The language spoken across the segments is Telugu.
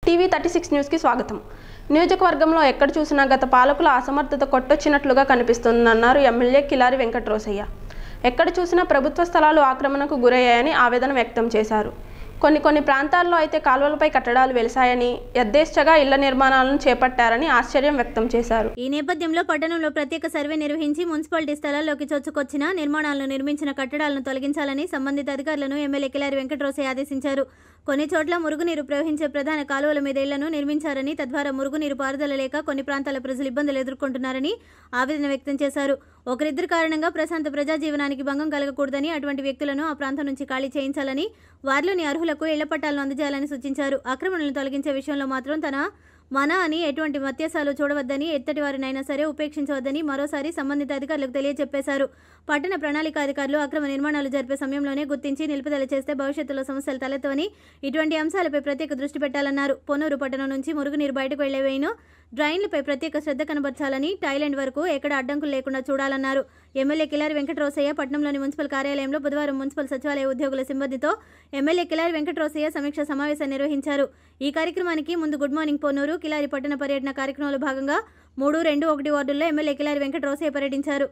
టీవీ థర్టీ సిక్స్ న్యూస్కి స్వాగతం నియోజకవర్గంలో ఎక్కడ చూసినా గత పాలకుల అసమర్థత కొట్టొచ్చినట్లుగా కనిపిస్తుందన్నారు ఎమ్మెల్యే కిలారి వెంకటరోసయ్య ఎక్కడ చూసినా ప్రభుత్వ స్థలాలు ఆక్రమణకు గురయ్యాయని ఆవేదన వ్యక్తం చేశారు కొన్ని కొన్ని ప్రాంతాల్లో అయితే కాలువలపై కట్టడాలు వెలిశాయని యథేచ్ఛగా ఇళ్ల నిర్మాణాలను చేపట్టారని ఆశ్చర్యం వ్యక్తం చేశారు ఈ నేపథ్యంలో పట్టణంలో ప్రత్యేక సర్వే నిర్వహించి మున్సిపాలిటీ స్థలాల్లోకి చొచ్చుకొచ్చిన నిర్మాణాలను నిర్మించిన కట్టడాలను తొలగించాలని సంబంధిత అధికారులను ఎమ్మెల్యే కిలారి వెంకటరోసే ఆదేశించారు కొన్ని చోట్ల మురుగునీరు ప్రవహించే ప్రధాన కాలువల మీద ఇళ్లను నిర్మించారని తద్వారా మురుగునీరు పారుదల లేక కొన్ని ప్రాంతాల ప్రజలు ఇబ్బందులు ఎదుర్కొంటున్నారని ఆవేదన వ్యక్తం చేశారు ఒకరిద్దరు కారణంగా ప్రశాంత ప్రజా జీవనానికి భంగం కలగకూడదని అటువంటి వ్యక్తులను ఆ ప్రాంతం నుంచి ఖాళీ చేయించాలని వారిలోని అర్హులకు ఇళ్ల పట్టాలను అందజేయాలని సూచించారు ఆక్రమణలను తొలగించే విషయంలో మాత్రం తన మన అని ఎటువంటి వ్యత్యాసాలు చూడవద్దని ఎత్తటి వారినైనా సరే ఉపేక్షించవద్దని మరోసారి సంబంధిత అధికారులకు తెలియజెప్పేశారు పట్టణ ప్రణాళిక అధికారులు అక్రమ నిర్మాణాలు జరిపే సమయంలోనే గుర్తించి నిలుపుదల చేస్తే భవిష్యత్తులో సమస్యలు తలెత్తవని ఇటువంటి అంశాలపై ప్రత్యేక దృష్టి పెట్టాలన్నారు పొన్నూరు పట్టణం నుంచి మురుగునీరు బయటకు వెళ్లే వేయిను డ్రైన్లపై ప్రత్యేక శ్రద్ధ కనబర్చాలని థాయిలాండ్ వరకు ఎక్కడ అడ్డంకులు లేకుండా చూడాలన్నారు ఎమ్మెల్యే కిలారి వెంకటరోసయ్య పట్టణంలోని మున్సిపల్ కార్యాలయంలో బుధవారం మున్సిపల్ సచివాలయ ఉద్యోగుల సిబ్బందితో ఎమ్మెల్యే కిలారి వెంకటరోసయ్య సమీక్ష సమావేశం నిర్వహించారు ఈ కార్యక్రమానికి ముందు గుడ్ మార్నింగ్ పొన్నూరు కిలారి పట్టణ పర్యటన కార్యక్రమంలో భాగంగా మూడు రెండు ఒకటి వార్డుల్లో ఎమ్మెల్యే కిలారి వెంకటరోసయ్య పర్యటించారు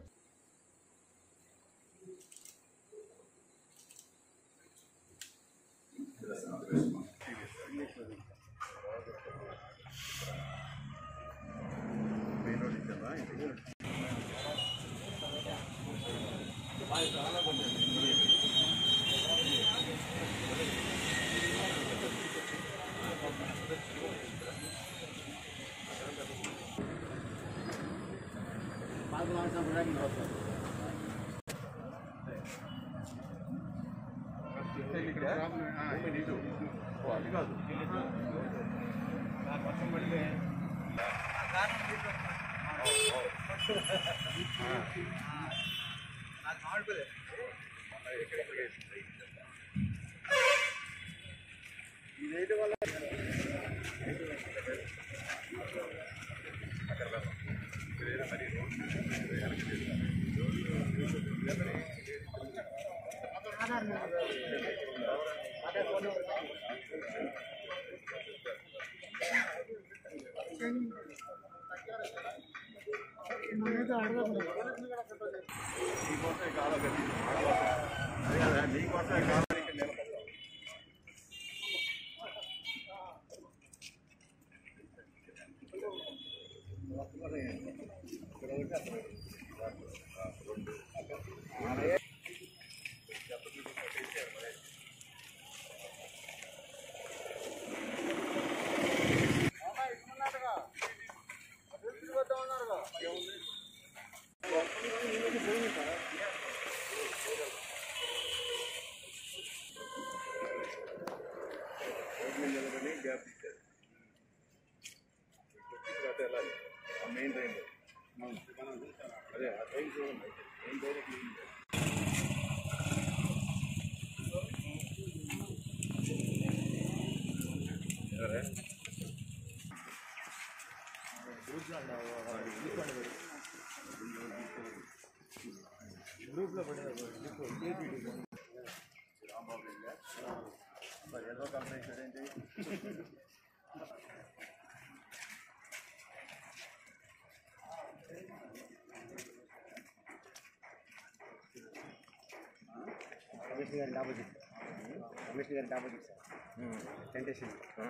కమిషనర్ గారి ఆపోజిట్ కమిషనర్ గారి ఆపోజిట్ సార్ టెంటేషన్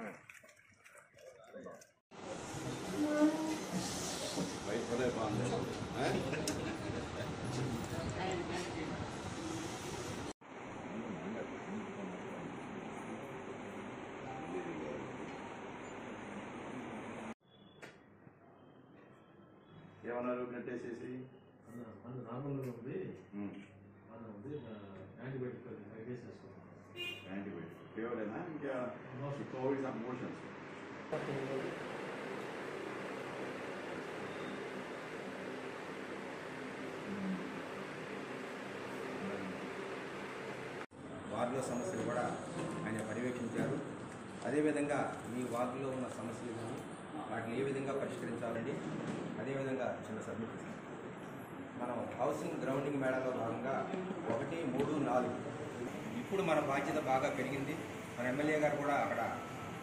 ఏమన్నారు కట్టేసేసి మన నార్మల్గా ఉంది మన ఉంది యాంటీబయాటిక్ ఫైవ్ డేస్ వేసుకున్నాం యాంటీబయాటిక్ ఫీవరేనా ఇంకా కోవిడ్ మోషన్స్ వార్డులో సమస్యలు కూడా ఆయన పర్యవేక్షించారు అదేవిధంగా మీ వార్డులో ఉన్న సమస్యలు కానీ వాటిని ఏ విధంగా పరిష్కరించాలండి అదేవిధంగా చిన్న సబ్మిట్ చేశాం మనం హౌసింగ్ గ్రౌండింగ్ మేళలో భాగంగా ఒకటి మూడు నాలుగు ఇప్పుడు మన బాధ్యత బాగా పెరిగింది మన ఎమ్మెల్యే గారు కూడా అక్కడ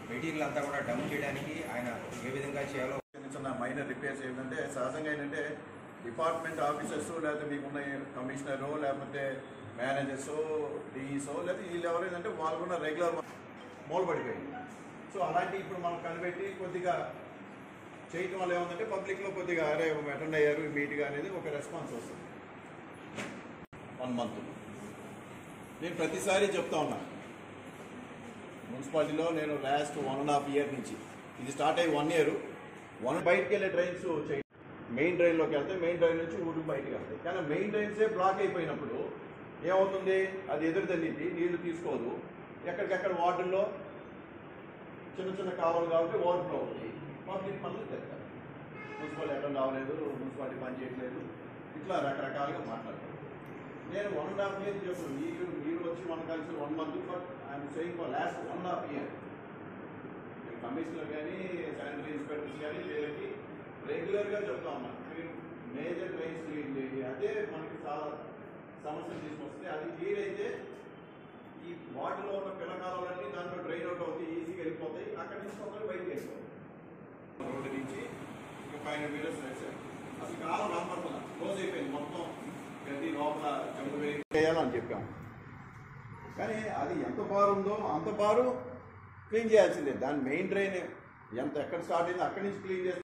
మెటీరియల్ అంతా కూడా డంప్ చేయడానికి ఆయన ఏ విధంగా చేయాలో చిన్న చిన్న మైనర్ రిపేర్స్ ఏంటంటే సహజంగా ఏంటంటే డిపార్ట్మెంట్ ఆఫీసర్స్ లేకపోతే మీకున్న కమిషనరు లేకపోతే మేనేజర్స్ డిఈసో లేకపోతే వీళ్ళు ఎవరైందంటే వాళ్ళకున్న రెగ్యులర్ మూలపడిపోయింది సో అలాంటి ఇప్పుడు మనం కనిపెట్టి కొద్దిగా చేయటం వల్ల ఏముందంటే పబ్లిక్లో కొద్దిగా అరే అటెండ్ అయ్యారు ఈ మీట్గా అనేది ఒక రెస్పాన్స్ వస్తుంది వన్ మంత్ నేను ప్రతిసారి చెప్తా ఉన్నాను మున్సిపాలిటీలో నేను last one and half year నుంచి ఇది స్టార్ట్ అయ్యి వన్ ఇయర్ వన్ బయటికి వెళ్ళే ట్రైన్స్ చేయి మెయిన్ ట్రైన్లోకి వెళ్తే మెయిన్ ట్రైన్ నుంచి ఊరికి బయటికి వెళ్తాయి కానీ మెయిన్ ట్రైన్సే బ్లాక్ అయిపోయినప్పుడు ఏమవుతుంది అది ఎదురు తల్లింది నీళ్లు తీసుకోదు ఎక్కడికక్కడ వార్డుల్లో చిన్న చిన్న కాలువలు కాబట్టి ఓవర్ఫ్లో అవుతాయి పబ్లిక్ పనులు తెస్తారు మున్సిపాలిటీ ఎక్కడ రావలేదు మున్సిపాలిటీ పని చేయట్లేదు ఇట్లా రకరకాలుగా మాట్లాడతారు నేను వన్ అండ్ హాఫ్ ఇయర్ చెప్పాను మీరు మీరు వచ్చి వన్ కలిసి one month but I'm saying for last one and half year నేను కమిషనర్ కానీ శానిటరీ ఇన్స్పెక్టర్స్ కానీ వీళ్ళకి రెగ్యులర్గా చెప్తా ఉన్నాను మీరు మేజర్ ట్రైన్స్ క్లీన్ చేయండి అదే మనకి చాలా సమస్యలు తీసుకొస్తే అది క్లియర్ అయితే ఈ వాటిలో ఉన్న పిల్లకాలన్నీ దాంట్లో డ్రైన్ అవుట్ అవుతాయి ఈజీగా వెళ్ళిపోతాయి అక్కడి నుంచి కొందరు బయటికి వెళ్ళిపోతాయి రోడ్డు నుంచి ఇంకా ఫైవ్ హండ్రెడ్ మీటర్స్ వేసారు అసలు కాలం కనపడుతుందా క్లోజ్ అయిపోయింది మొత్తం గడ్డి లోపల చెంపు చేయాలని చెప్పాము కానీ అది ఎంత బారు ఉందో అంత బారు క్లీన్ చేయాల్సిందే దాని మెయిన్ డ్రైన్ ఎంత ఎక్కడ స్టార్ట్ అయిందో అక్కడి నుంచి క్లీన్ చేస్తే